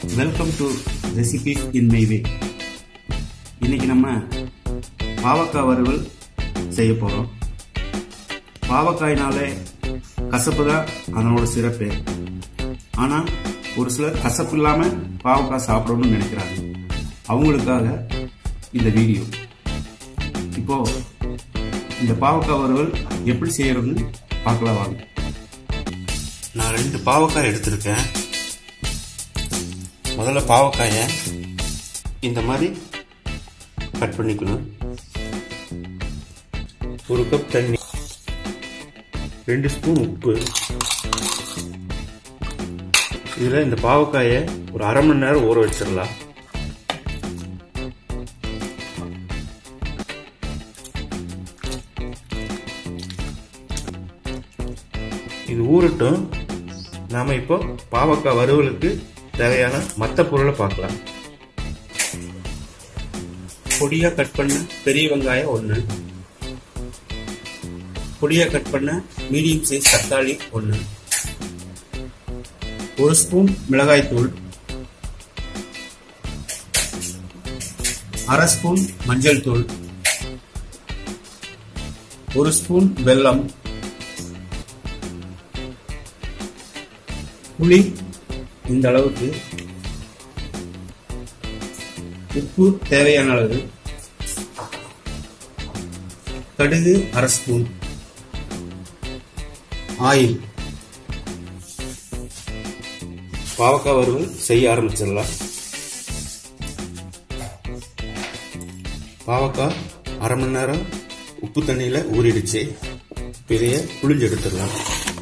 welcome to recipes in my way இன்னைக்கு நம்ம பாவக்காய் வறுவல் செய்ய போகிறோம் பாவக்காய்னாலே கசப்பு தான் அதனோட சிறப்பு ஆனால் ஒரு சிலர் கசப்பு இல்லாமல் பாவக்காய் சாப்பிடணும்னு நினைக்கிறாங்க அவங்களுக்காக இந்த வீடியோ இப்போ இந்த பாவக்காய் வறுவல் எப்படி செய்யறதுன்னு பார்க்கலாம் வாங்க நான் ரெண்டு பாவக்காய் எடுத்திருக்கேன் முதல்ல பாவக்காயை இந்த மாதிரி கட் பண்ணிக்கணும் ஒரு கப் தண்ணி ரெண்டு ஸ்பூன் உப்பு இதில் இந்த பாவக்காயை ஒரு அரை மணி நேரம் ஊற வச்சிடலாம் இது ஊறட்டும் நாம இப்போ பாவக்காய் வறுவலுக்கு தேவையான மற்ற பொருளை பார்க்கலாம் பொடியாக கட் பண்ண பெரிய வெங்காயம் ஒன்று பொடியாக கட் பண்ண மீடியம் சைஸ் தக்காளி ஒன்று ஒரு ஸ்பூன் மிளகாய்த்தூள் அரை ஸ்பூன் மஞ்சள் தூள் ஒரு ஸ்பூன் வெல்லம் புளி இந்த அளவுக்கு உப்பு தேவையான அளவு கடுகு அரை ஸ்பூன் ஆயில் பாவக்காய் வறுவல் செய்ய ஆரம்பிச்சிடலாம் பாவக்காய் அரை மணி நேரம் உப்பு தண்ணியில் ஊறிடுச்சு இதைய புளிஞ்சு எடுத்துடலாம்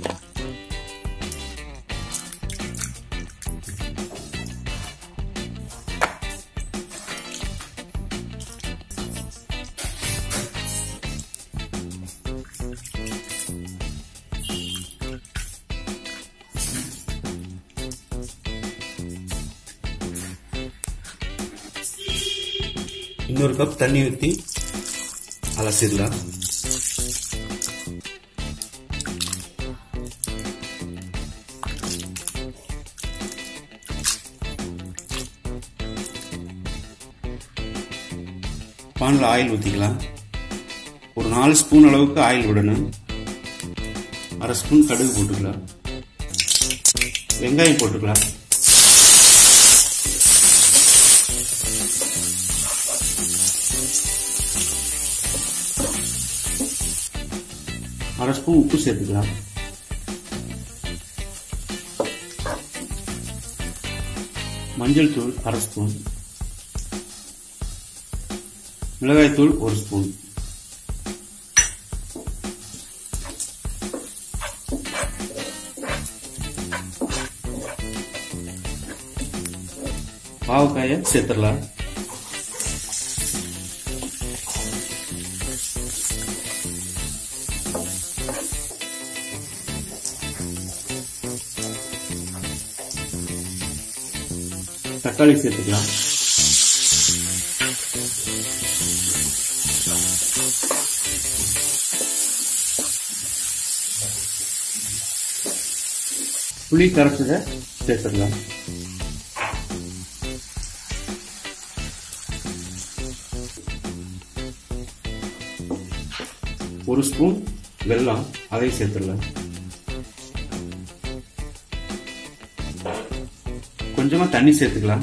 இன்னொரு கப் தண்ணி ஊற்றி அலசிடலாம் பானில் ஆயில் ஊற்றிக்கலாம் ஒரு நாலு ஸ்பூன் அளவுக்கு ஆயில் விடணும் அரை ஸ்பூன் கடுகு போட்டுக்கலாம் வெங்காயம் போட்டுக்கலாம் அரை ஸ்பூன் உப்பு சேர்த்துக்கலாம் மஞ்சள் தூள் அரை ஸ்பூன் மிளகாய் தூள் ஒரு ஸ்பூன் பாவக்காயை சேர்த்துடலாம் தக்காளி சேர்த்துக்கலாம் புளி கரைச்சதை சேர்த்துடலாம் ஒரு ஸ்பூன் வெல்லம் அதை சேர்த்துடலாம் கொஞ்சமா தண்ணி சேர்த்துக்கலாம்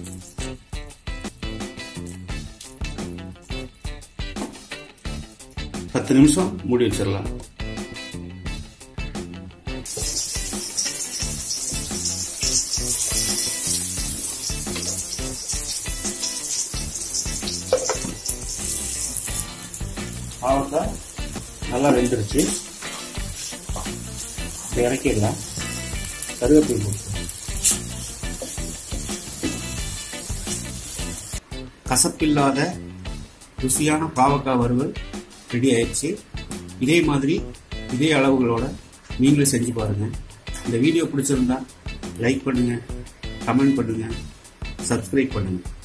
பத்து நிமிஷம் மூடி வச்சிடலாம் பாவக்காய் நல்லா வெந்துருச்சு இறக்கிடலாம் கருவேப்பிலை போட்டு கசப்பில்லாத ருசியான பாவக்காய் வறுவல் ரெடி ஆயிடுச்சு இதே மாதிரி இதே அளவுகளோட நீங்களும் செஞ்சு பாருங்க இந்த வீடியோ பிடிச்சிருந்தா லைக் பண்ணுங்க கமெண்ட் பண்ணுங்க சப்ஸ்கிரைப் பண்ணுங்க